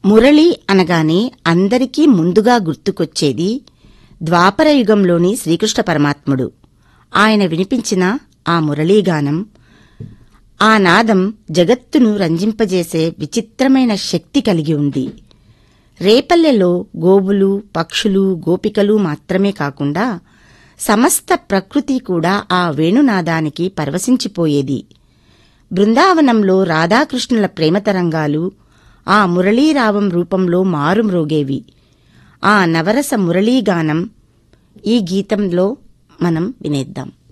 మురళి అనగానే అందరికీ ముందుగా గుర్తుకొచ్చేది ద్వాపర యుగంలోని శ్రీకృష్ణ పరమాత్ముడు ఆయన వినిపించిన ఆ మురళీగానం ఆ నాదం జగత్తును రంజింపజేసే విచిత్రమైన శక్తి కలిగి ఉంది రేపల్లెలో గోవులు పక్షులు గోపికలు మాత్రమే కాకుండా సమస్త ప్రకృతి కూడా ఆ వేణునాదానికి పరవశించిపోయేది బృందావనంలో రాధాకృష్ణుల ప్రేమతరంగాలు ఆ మురళీరావం రూపంలో మారుమ్రోగేవి ఆ నవరస మురళీగానం ఈ గీతంలో మనం వినేద్దాం